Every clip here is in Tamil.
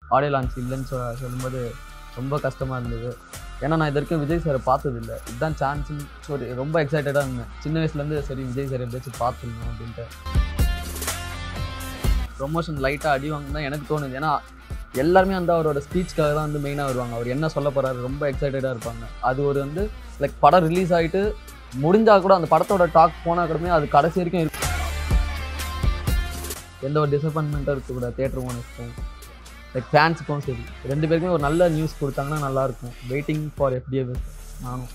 ஆடியோ லான்ச் இல்லைன்னு சொ சொல்லும்போது ரொம்ப கஷ்டமாக இருந்தது ஏன்னா நான் இது வரைக்கும் விஜய் சாரை பார்த்ததில்ல இதுதான் சான்ஸ்னு சொல்லி ரொம்ப எக்ஸைட்டடாக இருந்தேன் சின்ன வயசுலேருந்து சரி விஜய் சார் எப்படியாச்சும் பார்த்துடணும் அப்படின்ட்டு ப்ரொமோஷன் லைட்டாக அடி வாங்கினா எனக்கு தோணுது ஏன்னா எல்லாருமே வந்து அவரோட ஸ்பீச்சுக்காக தான் வந்து மெயினாக வருவாங்க அவர் என்ன சொல்ல போகிறாரு ரொம்ப எக்ஸைட்டடாக இருப்பாங்க அது ஒரு வந்து லைக் படம் ரிலீஸ் ஆகிட்டு முடிஞ்சால் கூட அந்த படத்தோட டாக் போனால் கூடமே அது கடைசி வரைக்கும் இருக்கும் எந்த ஒரு டிசப்பாயின்மெண்ட்டும் இருக்கக்கூடாது தேட்டர் ஓனர்ஸ்க்கும் லைக் ஃபேன்ஸுக்கும் சரி ரெண்டு பேருக்குமே ஒரு நல்ல நியூஸ் கொடுத்தாங்கன்னா நல்லாயிருக்கும் வெயிட்டிங் ஃபார் எஃப்டிஎஃப் நானும்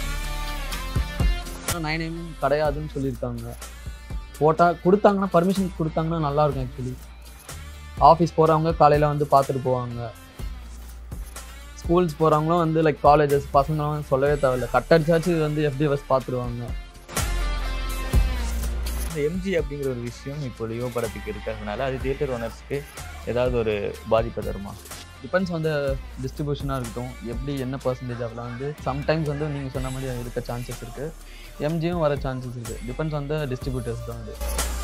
நைன் எம் கிடையாதுன்னு சொல்லியிருக்காங்க போட்டால் கொடுத்தாங்கன்னா பர்மிஷன் கொடுத்தாங்கன்னா நல்லாயிருக்கும் ஆக்சுவலி ஆஃபீஸ் போகிறவங்க காலையில் வந்து பார்த்துட்டு போவாங்க ஸ்கூல்ஸ் போகிறவங்களும் வந்து லைக் காலேஜஸ் பசங்களும் சொல்லவே தேவையில்ல கட்டடிச்சாச்சு வந்து எஃப்டிஎஃப்எஸ் பார்த்துருவாங்க இந்த எம்ஜி அப்படிங்கிற ஒரு விஷயம் இப்போ லியோ படத்துக்கு இருக்கிறதுனால அது தியேட்டர் ஓனர்ஸ்க்கு ஏதாவது ஒரு பாதிப்பை தருமா டிபெண்ட்ஸ் வந்து டிஸ்ட்ரிபியூஷனாக இருக்கட்டும் எப்படி என்ன பர்சன்டேஜ் அதெல்லாம் வந்து சம்டைம்ஸ் வந்து நீங்கள் சொன்ன மாதிரி இருக்க சான்சஸ் இருக்குது எம்ஜியும் வர சான்சஸ் இருக்குது டிபெண்ட்ஸ் வந்து டிஸ்ட்ரிபியூட்டர்ஸ் தான் அது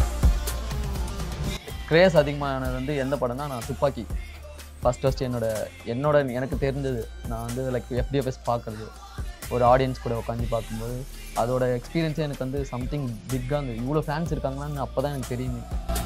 கிரேஸ் அதிகமானது வந்து எந்த படம்னா நான் துப்பாக்கி ஃபஸ்ட் ஃபஸ்ட் என்னோட என்னோட எனக்கு தெரிஞ்சது நான் வந்து லைக் எஃப்டிஎஃப்எஸ் பார்க்குறது ஒரு ஆடியன்ஸ் கூட உட்காந்து பார்க்கும்போது அதோட எக்ஸ்பீரியன்ஸே எனக்கு வந்து சம்திங் பிக்காக இருந்தது இவ்வளோ ஃபேன்ஸ் இருக்காங்களான்னு அப்போ தான் எனக்கு தெரியுமே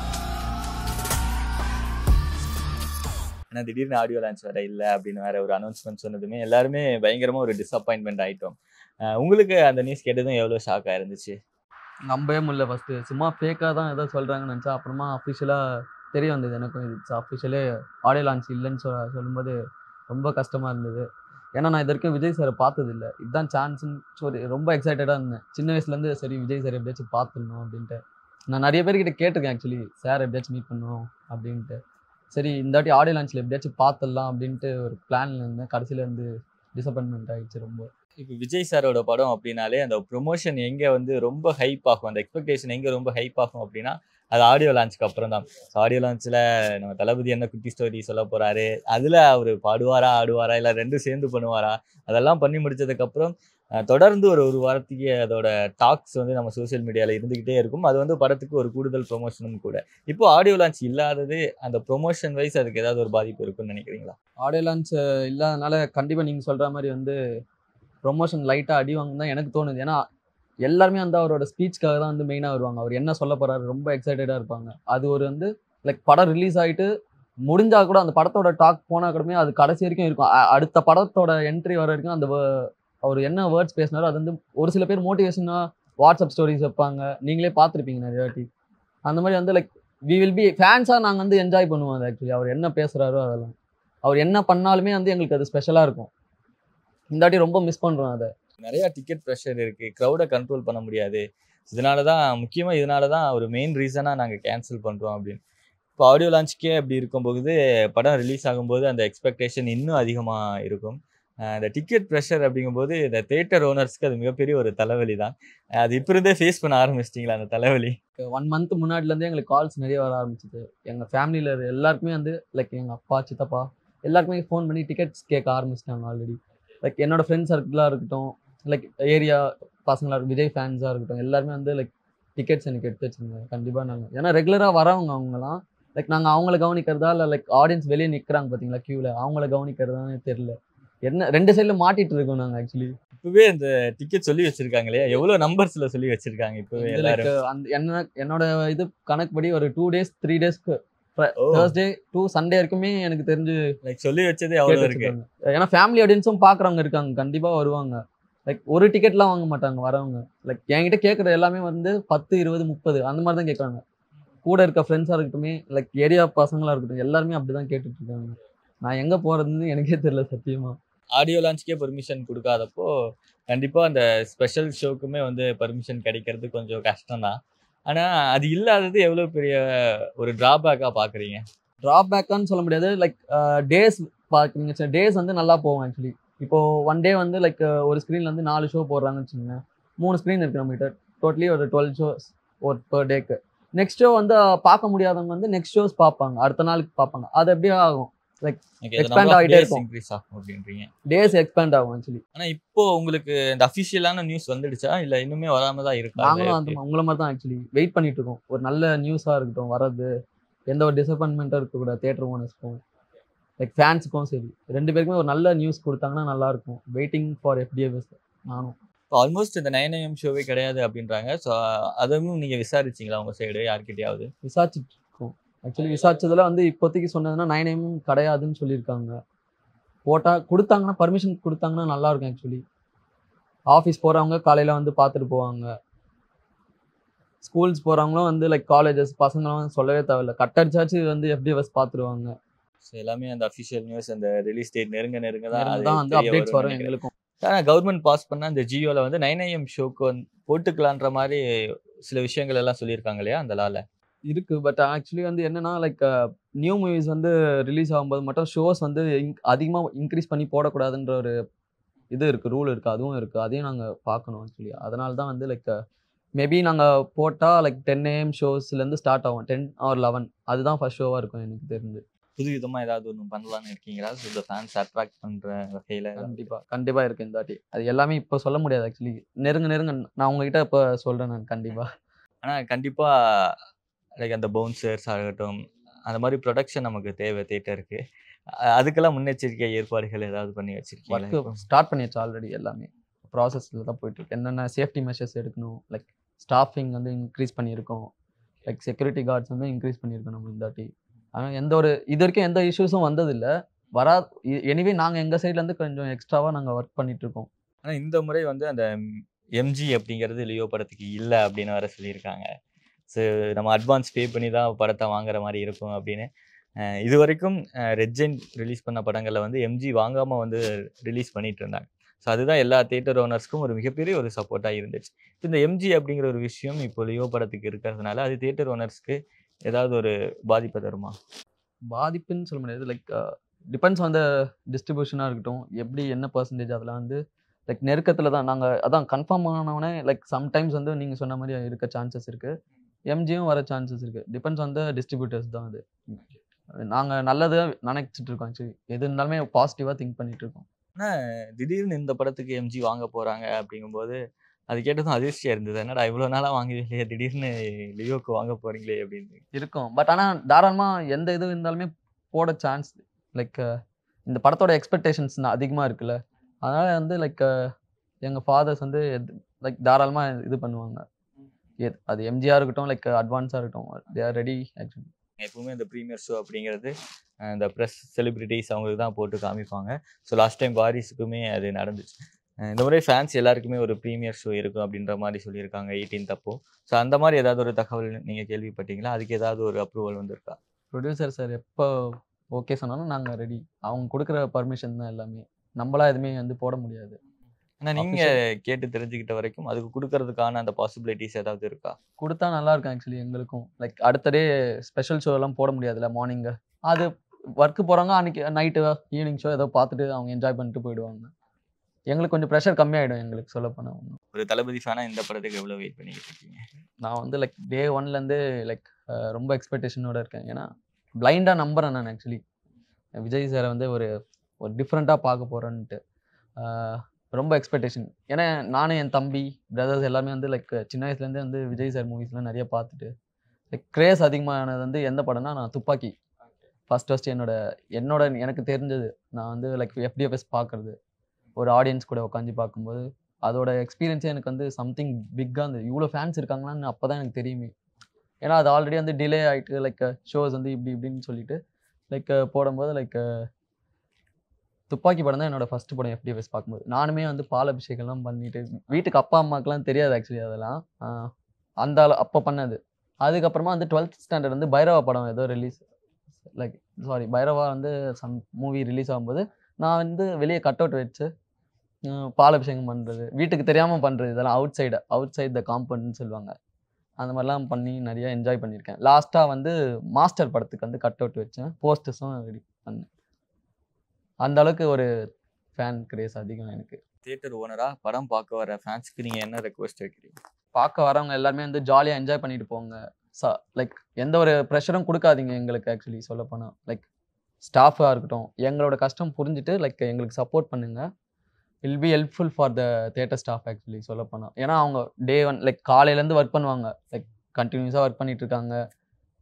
ஏன்னா திடீர்னு ஆடியோ லான்ச் வேற இல்லை அப்படின்னு வேற ஒரு அனௌன்ஸ்மெண்ட் சொன்னதுமே எல்லாருமே பயங்கரமா ஒரு டிசப்பாயின்மெண்ட் ஆயிட்டோம் அஹ் உங்களுக்கு அந்த நியூஸ் கேட்டதும் எவ்வளோ ஷாக்காக இருந்துச்சு நம்பவே முடியல ஃபஸ்ட்டு சும்மா ஃபேக்காக தான் ஏதோ சொல்கிறாங்கன்னு நினச்சா அப்புறமா அஃபிஷியலாக தெரிய வந்தது எனக்கும் இது அஃபிஷியலே ஆடியோ லான்ச் இல்லைன்னு சொ சொல்லும்போது ரொம்ப கஷ்டமாக இருந்தது ஏன்னா நான் இது வரைக்கும் விஜய் சாரை பார்த்ததில்ல இதுதான் சான்ஸ்னு சொல்லி ரொம்ப எக்ஸைட்டடாக இருந்தேன் சின்ன வயசுலேருந்து சரி விஜய் சார் எப்படியாச்சும் பார்த்துடணும் அப்படின்ட்டு நான் நிறைய பேர்கிட்ட கேட்டிருக்கேன் ஆக்சுவலி சார் எப்படியாச்சும் மீட் பண்ணணும் அப்படின்ட்டு சரி இந்த வாட்டி ஆடியோ லான்ச்சில் எப்படியாச்சும் பார்த்துடலாம் அப்படின்ட்டு ஒரு பிளானில் இருந்தேன் கடைசியில் இருந்து டிசப்பாயின்மெண்ட் ஆகிடுச்சு ரொம்ப இப்போ விஜய் சாரோட படம் அப்படின்னாலே அந்த ப்ரொமோஷன் எங்கே வந்து ரொம்ப ஹைப் ஆகும் அந்த எக்ஸ்பெக்டேஷன் எங்கே ரொம்ப ஹைப் ஆகும் அப்படின்னா அது ஆடியோ லான்ச்சுக்கு அப்புறம் தான் ஆடியோ லான்ச்சில் நம்ம தளபதி என்ன குட்டி ஸ்டோரி சொல்ல போகிறாரு அதில் அவர் பாடுவாரா ஆடுவாரா இல்லை ரெண்டும் சேர்ந்து பண்ணுவாரா அதெல்லாம் பண்ணி முடிச்சதுக்கப்புறம் அஹ், தொடர்ந்து ஒரு ஒரு வாரத்துக்கு அதோட டாக்ஸ் வந்து நம்ம சோஷியல் மீடியாவில் இருந்துக்கிட்டே இருக்கும் அது வந்து படத்துக்கு ஒரு கூடுதல் ப்ரொமோஷனும் கூட இப்போ ஆடியோ லான்ச் இல்லாதது அந்த ப்ரொமோஷன் வைஸ் அதுக்கு ஏதாவது ஒரு பாதிப்பு இருக்குன்னு நினைக்கிறீங்களா ஆடியோ லான்ச் இல்லாதனால கண்டிப்பாக நீங்கள் சொல்கிற மாதிரி வந்து ப்ரொமோஷன் லைட்டாக அடி வாங்கும் தான் எனக்கு தோணுது ஏன்னா எல்லாருமே வந்து அவரோட ஸ்பீச்சுக்காக தான் வந்து மெயினாக வருவாங்க அவர் என்ன சொல்ல போகிறாரு ரொம்ப எக்ஸைட்டடாக இருப்பாங்க அது ஒரு வந்து லைக் படம் ரிலீஸ் ஆகிட்டு முடிஞ்சால் கூட அந்த படத்தோட டாக் போனால் கூடமே அது கடைசி வரைக்கும் இருக்கும் அ- அடுத்த படத்தோட என்ட்ரி வர வரைக்கும் அந்த wo- அவர் என்ன வேர்ட்ஸ் பேசினாரோ அது வந்து ஒரு சில பேர் மோட்டிவேஷனாக வாட்ஸ்அப் ஸ்டோரிஸ் வைப்பாங்க நீங்களே பார்த்துருப்பீங்க நிறைய வாட்டி அந்த மாதிரி வந்து லைக் வி வில் பி ஃபேன்ஸாக நாங்கள் வந்து என்ஜாய் பண்ணுவோம் அது ஆக்சுவலி அவர் என்ன பேசுகிறாரோ அதெல்லாம் அவர் என்ன பண்ணாலுமே வந்து எங்களுக்கு அது ஸ்பெஷலாக இருக்கும் இந்த வாட்டி ரொம்ப மிஸ் பண்ணுறோம் அதை நிறைய டிக்கெட் ப்ரெஷர் இருக்கு க்ரௌடை கண்ட்ரோல் பண்ண முடியாது இதனால தான் முக்கியமாக இதனால தான் ஒரு மெயின் ரீசனாக நாங்கள் கேன்சல் பண்ணுறோம் அப்படின்னு இப்போ ஆடியோ லான்ச்சுக்கே அப்படி இருக்கும்போது படம் ரிலீஸ் ஆகும்போது அந்த எக்ஸ்பெக்டேஷன் இன்னும் அதிகமாக இருக்கும் அஹ் இந்த டிக்கெட் ப்ரெஷர் அப்படிங்கும்போது இந்த தேட்டர் ஓனர்ஸ்க்கு அது மிகப்பெரிய ஒரு தலைவலி தான் அது இப்போ இருந்தே ஃபேஸ் பண்ண ஆரம்பிச்சிட்டிங்களா அந்த தலைவலி ஒன் மந்த் முன்னாடிலேருந்தே எங்களுக்கு கால்ஸ் நிறைய வர ஆரம்பிச்சிது எங்கள் ஃபேமிலியில் எல்லாருக்குமே வந்து லைக் எங்கள் அப்பா சித்தப்பா எல்லாருக்குமே ஃபோன் பண்ணி டிக்கெட்ஸ் கேட்க ஆரம்பிச்சிட்டாங்க ஆல்ரெடி லைக் என்னோட ஃப்ரெண்ட்ஸ் சர்க்கிளாக இருக்கட்டும் லைக் ஏரியா பசங்களாக இருக்கட்டும் விஜய் ஃபேன்ஸாக இருக்கட்டும் எல்லாருமே வந்து லைக் டிக்கெட்ஸ் எனக்கு எடுத்து வச்சுருந்தாங்க கண்டிப்பாக நாங்கள் ஏன்னா ரெகுலராக வரவங்க அவங்கலாம் லைக் நாங்கள் அவங்கள கவனிக்கிறதா இல்லை லைக் ஆடியன்ஸ் வெளியே நிற்கிறாங்க பார்த்தீங்களா க்யூவில் அவங்கள கவனிக்கிறதானே தெரில என்ன ரெண்டு சைடில் மாட்டிட்டு இருக்கோம் நாங்கள் ஆக்சுவலி இப்போவே அந்த டிக்கெட் சொல்லி வச்சிருக்காங்க இல்லையா எவ்வளோ நம்பர்ஸில் சொல்லி வச்சிருக்காங்க இப்போவே இது எல்லாரும் like அந்த என்ன என்னோட இது கணக்குப்படி ஒரு டூ டேஸ் த்ரீ டேஸ்க்கு ஓ தேர்ஸ்டே டு சண்டே வரைக்குமே எனக்கு தெரிஞ்சு லைக் சொல்லி வச்சதே அவ்வளோ கேட்டு இருக்கு வச்சிருக்காங்க. ஏன்னா ஃபேமிலி ஆடியன்ஸும் பார்க்குறவங்க இருக்காங்க கண்டிப்பாக வருவாங்க லைக் ஒரு டிக்கெட்லாம் வாங்க மாட்டாங்க வரவங்க லைக் என்கிட்ட கேட்குற எல்லாமே வந்து பத்து இருபது முப்பது அந்த மாதிரி தான் கேட்குறாங்க கூட இருக்க ஃப்ரெண்ட்ஸாக இருக்கட்டுமே லைக் ஏரியா பசங்களாக இருக்கட்டும் எல்லாருமே அப்படி தான் கேட்டுட்டு இருக்காங்க நான் எங்கே போகிறதுன்னு எனக்கே தெரியல சத்தியமாக ஆடியோ லான்ச்சுக்கே பெர்மிஷன் கொடுக்காதப்போ கண்டிப்பாக அந்த ஸ்பெஷல் ஷோக்குமே வந்து பெர்மிஷன் கிடைக்கிறது கொஞ்சம் கஷ்டம் தான் ஆனால் அது இல்லாதது எவ்வளோ பெரிய ஒரு ட்ராபேக்காக பார்க்குறீங்க ட்ராபேக்கான்னு சொல்ல முடியாது லைக் டேஸ் பார்க்குறீங்க டேஸ் வந்து நல்லா போகும் ஆக்சுவலி இப்போ ஒன் டே வந்து லைக் ஒரு ஸ்க்ரீனில் வந்து நாலு ஷோ போடுறாங்கன்னு வச்சுக்கோங்க மூணு ஸ்க்ரீன் இருக்கு நம்மகிட்ட டோட்டலி ஒரு டுவெல் ஷோஸ் ஒரு per டேக்கு நெக்ஸ்ட் ஷோ வந்து பார்க்க முடியாதவங்க வந்து நெக்ஸ்ட் ஷோஸ் பார்ப்பாங்க அடுத்த நாளுக்கு பார்ப்பாங்க அது அப்படியே ஆகும் Expand ஆகிட்டே இருக்கும். இன்க்ரீஸ் ஆகும் அப்படின்றீங்க டேஸ் எக்ஸ்பேண்ட் ஆகும் ஆக்சுவலி ஆனால் இப்போ உங்களுக்கு இந்த அஃபிஷியலான நியூஸ் வந்துடுச்சா இல்லை இன்னுமே வராம தான் இருக்கா நாங்களும் அந்த உங்களை மாதிரி தான் ஆக்சுவலி வெயிட் பண்ணிட்டு இருக்கோம் ஒரு நல்ல நியூஸாக இருக்கட்டும் வர்றது எந்த ஒரு டிசப்பாயின்மெண்ட்டும் இருக்கக்கூடாது தேட்டர் ஓனர்ஸ்க்கும் லைக் ஃபேன்ஸுக்கும் சரி ரெண்டு பேருக்குமே ஒரு நல்ல நியூஸ் கொடுத்தாங்கன்னா நல்லா இருக்கும் வெயிட்டிங் ஃபார் எஃப்டிஎஃப்எஸ் நானும் இப்போ ஆல்மோஸ்ட் இந்த நைன் ஏஎம் ஷோவே கிடையாது அப்படின்றாங்க ஸோ அதுவும் நீங்கள் விசாரிச்சிங்களா உங்கள் சைடு யார்கிட்டயாவது விசாரிச்சுட்டு இருக்கோம் ஆக்சுவலி விசாரிச்சதுல வந்து இப்போதைக்கு சொன்னதுன்னா நைன் எம் கிடையாதுன்னு சொல்லியிருக்காங்க போட்டா கொடுத்தாங்கன்னா பர்மிஷன் கொடுத்தாங்கன்னா நல்லா இருக்கும் ஆக்சுவலி ஆஃபீஸ் போகிறவங்க காலையில் வந்து பார்த்துட்டு போவாங்க ஸ்கூல்ஸ் போகிறவங்களும் வந்து லைக் காலேஜஸ் பசங்களும் சொல்லவே தேவையில்ல கட்டடிச்சாச்சு வந்து எஃப்டிஎஃப்எஸ் பார்த்துருவாங்க ஸோ எல்லாமே அந்த அஃபிஷியல் நியூஸ் அந்த ரிலீஸ் டேட் நெருங்க நெருங்க தான் அது தான் வந்து தெரிய அப்டேட்ஸ் வரும்னு வரும் நினைக்கிறேன். எங்களுக்கும் ஆனால் கவர்மெண்ட் பாஸ் பண்ண அந்த ஜியோவில் வந்து நைன் ஐஎம் ஷோக்கு வந்து போட்டுக்கலான்ற மாதிரி சில விஷயங்கள் எல்லாம் சொல்லியிருக்காங்க இல்லையா அந்த லால இருக்கு பட் ஆக்சுவலி வந்து என்னன்னா லைக் நியூ மூவிஸ் வந்து ரிலீஸ் ஆகும்போது மட்டும் ஷோஸ் வந்து அதிகமாக இன்க்ரீஸ் பண்ணி போடக்கூடாதுன்ற ஒரு இது இருக்கு ரூல் இருக்கு அதுவும் இருக்கு அதையும் நாங்கள் பார்க்கணும் ஆக்சுவலி அதனால தான் வந்து லைக் மேபி நாங்கள் போட்டால் லைக் டென் ஏஎம் ஷோஸ்லேருந்து ஸ்டார்ட் ஆகும் டென் ஆர் லெவன் அதுதான் ஃபர்ஸ்ட் ஷோவாக இருக்கும் எனக்கு தெரிஞ்சு புது விதமாக ஏதாவது ஒன்று பண்ணலாம்னு இருக்கீங்களா ஸோ இந்த ஃபேன்ஸ் அட்ராக்ட் பண்ணுற வகையில் கண்டிப்பாக கண்டிப்பாக இருக்கு இந்த வாட்டி அது எல்லாமே இப்போ சொல்ல முடியாது ஆக்சுவலி நெருங்க நெருங்க நான் உங்ககிட்ட இப்போ சொல்கிறேன் நான் கண்டிப்பாக ஆனால் கண்டிப்பாக லைக் அந்த பவுன்சர்ஸ் ஆகட்டும் அந்த மாதிரி ப்ரொடக்ஷன் நமக்கு தேவை தேட்டருக்கு அதுக்கெல்லாம் முன்னெச்சரிக்கை ஏற்பாடுகள் ஏதாவது பண்ணி வச்சிருக்கீங்களா ஒர்க்கு இப்போ? ஸ்டார்ட் பண்ணியாச்சு ஆல்ரெடி எல்லாமே ப்ராசஸில் தான் போயிட்டு இருக்கு என்னென்ன சேஃப்டி மெஷர்ஸ் எடுக்கணும் லைக் ஸ்டாஃபிங் வந்து இன்க்ரீஸ் பண்ணியிருக்கோம் லைக் செக்யூரிட்டி கார்ட்ஸ் வந்து இன்க்ரீஸ் பண்ணியிருக்கோம் நம்ம இந்த வாட்டி ஆனால் எந்த ஒரு இது வரைக்கும் எந்த இஷ்யூஸும் வந்ததில்லை வரா எனிவே நாங்கள் எங்கள் சைட்லேருந்து கொஞ்சம் எக்ஸ்ட்ராவாக நாங்கள் ஒர்க் பண்ணிட்டு இருக்கோம் ஆனால் இந்த முறை வந்து அந்த எம்ஜி அப்படிங்கிறது லியோ படத்துக்கு இல்லை அப்படின்னு வேற சொல்லியிருக்காங்க ஸோ நம்ம அட்வான்ஸ் பே பண்ணி தான் படத்தை வாங்குற மாதிரி இருக்கும் அப்படின்னு அஹ் இது வரைக்கும் ரெட்ஜென் ரிலீஸ் பண்ண படங்களில் வந்து எம்ஜி வாங்காமல் வந்து ரிலீஸ் பண்ணிட்டு இருந்தாங்க ஸோ அதுதான் எல்லா தேட்டர் ஓனர்ஸ்க்கும் ஒரு மிகப்பெரிய ஒரு சப்போர்ட்டாக இருந்துச்சு இந்த எம்ஜி அப்படிங்கிற ஒரு விஷயம் இப்போ லியோ படத்துக்கு இருக்கிறதுனால அது தேட்டர் ஓனர்ஸ்க்கு ஏதாவது ஒரு பாதிப்பை தருமா பாதிப்புன்னு சொல்ல முடியாது லைக் டிபெண்ட்ஸ் ஆன் த டிஸ்ட்ரிபியூஷனாக இருக்கட்டும் எப்படி என்ன பர்சன்டேஜ் அதெல்லாம் வந்து லைக் நெருக்கத்தில் தான் நாங்கள் அதான் கன்ஃபார்ம் ஆனவொடனே லைக் சம்டைம்ஸ் வந்து நீங்கள் சொன்ன மாதிரி இருக்க சான்சஸ் இருக்குது எம்ஜியும் வர சான்சஸ் இருக்குது டிபெண்ட்ஸ் ஆன் த டிஸ்ட்ரிபியூட்டர்ஸ் தான் அது நாங்கள் நல்லது நினைச்சிட்டு இருக்கோம் ஆக்சுவலி எது இருந்தாலுமே பாசிட்டிவாக திங்க் பண்ணிட்டு இருக்கோம் திடீர்னு இந்த படத்துக்கு எம்ஜி வாங்க போகிறாங்க அப்படிங்கும்போது அது கேட்டதும் அதிர்ச்சியாக இருந்தது என்னடா இவ்வளோ நாளாக வாங்கவே இல்லையே திடீர்னு லியோக்கு வாங்க போகிறீங்களே அப்படின்னு இருக்கும் பட் ஆனால் தாராளமாக எந்த இது இருந்தாலுமே போட சான்ஸ் லைக் இந்த படத்தோட எக்ஸ்பெக்டேஷன்ஸ் அதிகமாக இருக்குல்ல அதனால வந்து லைக் எங்கள் ஃபாதர்ஸ் வந்து லைக் தாராளமாக இது பண்ணுவாங்க எது அது எம்ஜிஆர் இருக்கட்டும் லைக் அட்வான்ஸாக இருக்கட்டும் தே ஆர் ரெடி ஆக்சுவலி எப்பவுமே இந்த ப்ரீமியர் ஷோ அப்படிங்கிறது அஹ் இந்த ப்ரெஸ் செலிபிரிட்டிஸ் அவங்களுக்கு தான் போட்டு காமிப்பாங்க ஸோ லாஸ்ட் டைம் வாரிசுக்குமே அது நடந்துச்சு அஹ் இந்த முறை ஃபேன்ஸ் எல்லாருக்குமே ஒரு ப்ரீமியர் ஷோ இருக்கும் அப்படின்ற மாதிரி சொல்லியிருக்காங்க எயிட்டீன் தப்போ ஸோ அந்த மாதிரி ஏதாவது ஒரு தகவல் நீங்கள் கேள்விப்பட்டீங்களா அதுக்கு ஏதாவது ஒரு அப்ரூவல் வந்திருக்கா ப்ரொடியூசர் சார் எப்போ ஓகே சொன்னாலும் நாங்கள் ரெடி அவங்க கொடுக்குற பர்மிஷன் தான் எல்லாமே நம்மளா எதுவுமே வந்து போட முடியாது ஆனால் நீங்கள் கேட்டு தெரிஞ்சுக்கிட்ட வரைக்கும் அதுக்கு கொடுக்கறதுக்கான அந்த பாசிபிலிட்டிஸ் ஏதாவது இருக்கா கொடுத்தா நல்லா இருக்கும் ஆக்சுவலி எங்களுக்கும் லைக் அடுத்த டே ஸ்பெஷல் ஷோ எல்லாம் போட முடியாதுல்ல மார்னிங்கு அது ஒர்க்கு போகிறவங்க அன்னைக்கு நைட்டு ஈவினிங் ஷோ ஏதோ பார்த்துட்டு அவங்க என்ஜாய் பண்ணிட்டு போயிடுவாங்க எங்களுக்கு கொஞ்சம் ப்ரெஷர் கம்மியாயிடும் எங்களுக்கு சொல்ல போனால் ஒரு தளபதி ஃபேனாக இந்த படத்துக்கு எவ்வளோ வெயிட் பண்ணிக்கிட்டு இருக்கீங்க நான் வந்து லைக் டே ஒன்லேருந்து லைக் ரொம்ப எக்ஸ்பெக்டேஷனோட இருக்கேன் ஏன்னா பிளைண்டாக நம்புறேன் நான் ஆக்சுவலி விஜய் சாரை வந்து ஒரு ஒரு டிஃப்ரெண்ட்டாக பார்க்க போகிறேன்ட்டு ரொம்ப எக்ஸ்பெக்டேஷன் ஏன்னா நானும் என் தம்பி பிரதர்ஸ் எல்லாமே வந்து லைக் சின்ன வயசுலேருந்தே வந்து விஜய் சார் மூவிஸ்லாம் நிறைய பார்த்துட்டு லைக் கிரேஸ் அதிகமானது வந்து எந்த படம்னா நான் துப்பாக்கி ஃபர்ஸ்ட் ஃபர்ஸ்ட் என்னோட என்னோட எனக்கு தெரிஞ்சது நான் வந்து லைக் எஃப்டிஎஃப்எஸ் பார்க்குறது ஒரு ஆடியன்ஸ் கூட உட்காந்து பார்க்கும்போது அதோட எக்ஸ்பீரியன்ஸே எனக்கு வந்து சம்திங் பிக்காக இருந்தது இவ்வளோ ஃபேன்ஸ் இருக்காங்களான்னு அப்போ தான் எனக்கு தெரியுமே ஏன்னா அது ஆல்ரெடி வந்து டிலே ஆகிட்டு லைக் ஷோஸ் வந்து இப்படி இப்படின்னு சொல்லிட்டு லைக் போடும்போது லைக் துப்பாக்கி படம் தான் என்னோட ஃபர்ஸ்ட் படம் எஃப்டிஎஃப்எஸ் பார்க்கும்போது நானுமே வந்து பால் அபிஷேகம்லாம் பண்ணிட்டு வீட்டுக்கு அப்பா அம்மாக்கெல்லாம் தெரியாது ஆக்சுவலி அதெல்லாம் ஆஹ் அந்த அளவு அப்போ பண்ணது அதுக்கப்புறமா வந்து டுவெல்த் ஸ்டாண்டர்ட் வந்து பைரவா படம் ஏதோ ரிலீஸ் லைக் சாரி பைரவா வந்து சம் மூவி ரிலீஸ் ஆகும்போது நான் வந்து வெளியே கட் அவுட் வச்சு ஆஹ் பால் அபிஷேகம் பண்ணுறது வீட்டுக்கு தெரியாமல் பண்ணுறது இதெல்லாம் outside outside the காம்பவுண்ட்னு சொல்லுவாங்க அந்த மாதிரிலாம் பண்ணி நிறைய என்ஜாய் பண்ணியிருக்கேன் லாஸ்ட்டாக வந்து மாஸ்டர் படத்துக்கு வந்து கட் அவுட் வச்சேன் போஸ்டர்ஸும் ரெடி பண்ணேன் அந்த அளவுக்கு ஒரு ஃபேன் கிரேஸ் அதிகம் எனக்கு தியேட்டர் ஓனராக படம் பார்க்க வர ஃபேன்ஸ்க்கு நீங்கள் என்ன ரெக்வஸ்ட் வைக்கிறீங்க பார்க்க வரவங்க எல்லாருமே வந்து ஜாலியாக என்ஜாய் பண்ணிட்டு போங்க ச லைக் எந்த ஒரு ப்ரெஷரும் கொடுக்காதீங்க எங்களுக்கு ஆக்சுவலி சொல்ல போனால் லைக் ஸ்டாஃபாக இருக்கட்டும் எங்களோட கஷ்டம் புரிஞ்சுட்டு லைக் எங்களுக்கு சப்போர்ட் பண்ணுங்க will be helpful for the theatre staff actually சொல்ல போனால் ஏன்னா அவங்க டே ஒன் லைக் காலையிலேருந்து ஒர்க் பண்ணுவாங்க லைக் கண்டினியூஸாக ஒர்க் பண்ணிட்டு இருக்காங்க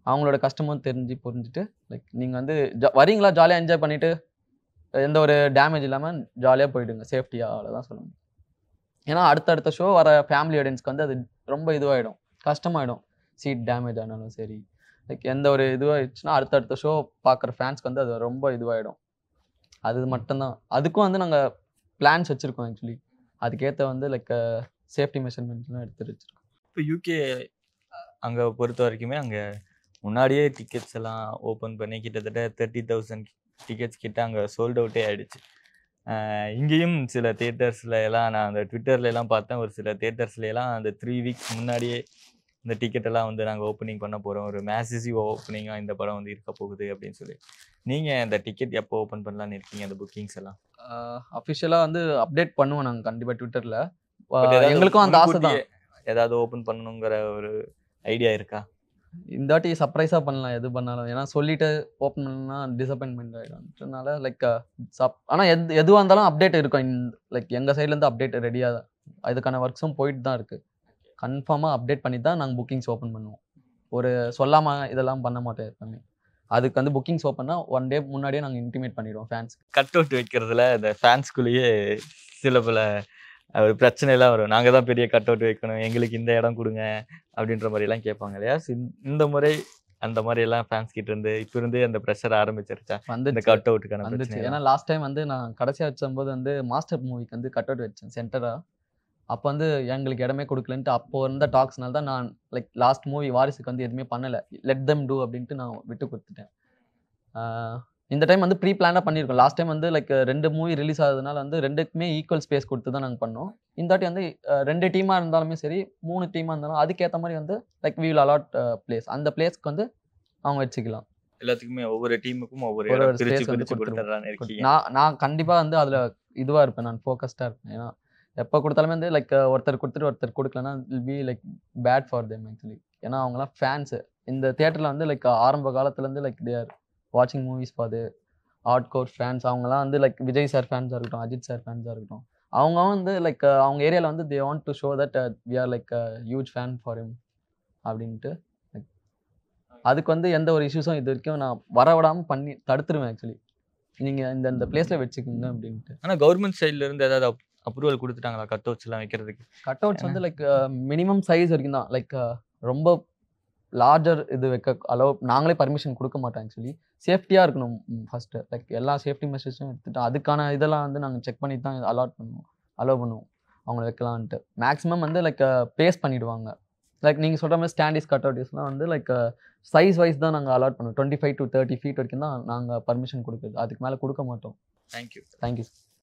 அவங்களோட கஷ்டமும் தெரிஞ்சு புரிஞ்சுட்டு லைக் நீங்கள் வந்து ஜா வரீங்களா ஜாலியாக என்ஜாய் பண்ணிவிட்டு எந்த ஒரு டேமேஜ் இல்லாமல் ஜாலியாக போயிடுங்க சேஃப்டியாக அவ்வளோதான் சொல்ல முடியும் ஏன்னா அடுத்தடுத்த ஷோ வர ஃபேமிலி ஆடியன்ஸ்க்கு வந்து அது ரொம்ப இதுவாகிடும் கஷ்டமாயிடும் சீட் டேமேஜ் ஆனாலும் சரி லைக் எந்த ஒரு இதுவாகிடுச்சுன்னா அடுத்தடுத்த ஷோ பார்க்குற ஃபேன்ஸ்க்கு வந்து அது ரொம்ப இதுவாகிடும் அது மட்டும்தான் அதுக்கும் வந்து நாங்கள் பிளான்ஸ் வச்சுருக்கோம் ஆக்சுவலி அதுக்கேற்ற வந்து லைக் சேஃப்டி மெஷர்மெண்ட்ஸ்லாம் எடுத்து வச்சுருக்கோம் இப்போ யூகே அங்கே பொறுத்த வரைக்குமே அங்கே முன்னாடியே டிக்கெட்ஸ் எல்லாம் ஓப்பன் பண்ணி கிட்டத்தட்ட தேர்ட்டி தௌசண்ட் டிக்கெட்ஸ் கிட்ட அங்கே சோல்ட் அவுட்டே ஆயிடுச்சு ஆஹ் இங்கேயும் சில தேட்டர்ஸ்ல எல்லாம் நான் அந்த ட்விட்டர்ல எல்லாம் பார்த்தேன் ஒரு சில தேட்டர்ஸ்ல எல்லாம் அந்த த்ரீ வீக்ஸ் முன்னாடியே இந்த டிக்கெட் எல்லாம் வந்து நாங்கள் ஓப்பனிங் பண்ண போகிறோம் ஒரு மேசிசிவ் ஓப்பனிங்காக இந்த படம் வந்து இருக்க போகுது அப்படின்னு சொல்லி நீங்கள் இந்த டிக்கெட் எப்போ ஓப்பன் பண்ணலான்னு இருக்கீங்க அந்த புக்கிங்ஸ் எல்லாம் அஃபிஷியலாக வந்து அப்டேட் பண்ணுவோம் நாங்கள் கண்டிப்பாக ட்விட்டரில் But ஏதாவது எங்களுக்கும் அந்த ஆசை தான் முன்கூட்டியே ஏதாவது ஓப்பன் பண்ணணுங்கிற ஒரு ஐடியா இருக்கா இந்த வாட்டி சர்ப்ரைஸாக பண்ணலாம் எது பண்ணாலும் ஏன்னா சொல்லிட்டு ஓப்பன் பண்ணா டிசப்பாயின்மெண்ட் ஆகிடும்ன்றனால லைக் சப் ஆனால் எது எதுவாக இருந்தாலும் அப்டேட் இருக்கும் லைக் எங்கள் சைட்லேருந்து அப்டேட் ரெடியாக தான் அதுக்கான ஒர்க்ஸும் போயிட்டு தான் இருக்குது கன்ஃபார்மாக அப்டேட் பண்ணி தான் நாங்கள் புக்கிங்ஸ் ஓப்பன் பண்ணுவோம் ஒரு சொல்லாமல் இதெல்லாம் பண்ண மாட்டோம் எப்பவுமே அதுக்கு வந்து புக்கிங்ஸ் ஓப்பன்னா ஒன் டே முன்னாடியே நாங்கள் இன்டிமேட் பண்ணிடுவோம் ஃபேன்ஸ் கட் அவுட் வைக்கிறதுல இந்த ஃபேன்ஸ்குள்ளேயே சில பல அஹ், ஒரு பிரச்சனை எல்லாம் வரும் நாங்கள் தான் பெரிய கட் அவுட் வைக்கணும் எங்களுக்கு இந்த இடம் கொடுங்க அப்படின்ற மாதிரி எல்லாம் கேட்பாங்க இல்லையா So, இந்த- இந்த முறை அந்த மாதிரி எல்லாம் ஃபேன்ஸ் கிட்ட இருந்து இப்போ இருந்தே அந்த ப்ரெஷர் ஆரம்பிச்சிருச்சா இந்த வந்து கட் அவுட்டுக்கான வந்துச்சு பிரச்சனை ஏன்னா லாஸ்ட் டைம் வந்து நான் கடைசியாக வச்சும்போது வந்து மாஸ்டர் மூவிக்கு வந்து கட் அவுட் வச்சேன் சென்டராக அப்போ வந்து எங்களுக்கு இடமே கொடுக்கலன்ட்டு அப்போ இருந்த டாக்ஸ்னால தான் நான் லைக் லாஸ்ட் மூவி வாரிசுக்கு வந்து எதுவுமே பண்ணலை லெட் them டூ அப்படின்ட்டு நான் விட்டு கொடுத்துட்டேன் ஆஹ் இந்த டைம் வந்து ப்ரீ பிளானாக பண்ணியிருக்கோம் லாஸ்ட் டைம் வந்து லைக் ரெண்டு மூவி ரிலீஸ் ஆகுதுனால வந்து ரெண்டுக்குமே ஈக்குவல் ஸ்பேஸ் கொடுத்து தான் நாங்கள் பண்ணோம் இந்த வாட்டி வந்து அஹ், ரெண்டு டீமாக இருந்தாலுமே சரி மூணு டீமாக இருந்தாலும் அதுக்கேற்ற மாதிரி வந்து like we will allot place அந்த பிளேஸ்க்கு வந்து அவங்க வச்சுக்கலாம் எல்லாத்துக்குமே ஒவ்வொரு டீமுக்கும் ஒவ்வொரு ஒரு இடம் ஒரு பிரிச்சு space வந்து பிரிச்சு கொடுத்துருவோம். கொடுத்துட்றான்னு இருக்கீங்க நான் நான் கண்டிப்பாக வந்து அதில் இதுவாக இருப்பேன் நான் ஃபோக்கஸ்டாக இருப்பேன் ஏன்னா எப்போ கொடுத்தாலுமே வந்து லைக் ஒருத்தர் கொடுத்துட்டு ஒருத்தர் கொடுக்கலன்னா will be like bad for them actually ஏன்னா அவங்கலாம் ஃபேன்ஸு இந்த தேட்டரில் வந்து லைக் ஆரம்ப காலத்துலேருந்து லைக் தே ஆர் வாட்சிங் movies for hardcore fans அவங்கலாம் வந்து லைக் விஜய் சார் ஃபேன்ஸாக இருக்கட்டும் அஜித் சார் ஃபேன்ஸாக இருக்கட்டும் அவங்க வந்து லைக் அவங்க ஏரியாவில் வந்து they want to show that we are like huge fan for him அப்படின்ட்டு like, அதுக்கு வந்து எந்த ஒரு இஷ்யூஸும் இது வரைக்கும் நான் வர விடாமல் பண்ணி தடுத்துருவேன் ஆக்சுவலி நீங்கள் இந்த இந்த பிளேஸில் வச்சுக்கோங்க அப்படின்ட்டு ஆனா கவர்மெண்ட் சைடுல இருந்து ஏதாவது அப்ரூவல் கொடுத்துட்டாங்களா கட் அவுட்ஸ் எல்லாம் வைக்கிறதுக்கு கட் அவுட்ஸ் வந்து லைக் மினிமம் சைஸ் வரைக்கும் தான் லைக் ரொம்ப லார்ஜர் இது வைக்க அலோவ் நாங்களே பர்மிஷன் கொடுக்க மாட்டோம் ஆக்சுவலி சேஃப்டியாக இருக்கணும் ஃபஸ்ட்டு லைக் எல்லா சேஃப்டி மெஷர்ஸும் எடுத்துட்டு அதுக்கான இதெல்லாம் வந்து நாங்கள் செக் பண்ணி தான் அலாட் பண்ணுவோம் அலோவ் பண்ணுவோம் அவங்கள வைக்கலான்ட்டு மேக்ஸிமம் வந்து லைக் பேஸ் பண்ணிடுவாங்க லைக் நீங்கள் சொல்கிற மாதிரி ஸ்டாண்டிஸ் கட் அவுட்ஸ்லாம் வந்து லைக் சைஸ் வைஸ் தான் நாங்கள் அலாட் பண்ணுவோம் twenty five to thirty feet வரைக்கும் தான் நாங்கள் பர்மிஷன் கொடுக்குறது அதுக்கு மேலே கொடுக்க மாட்டோம் தேங்க்யூ தேங்க்யூ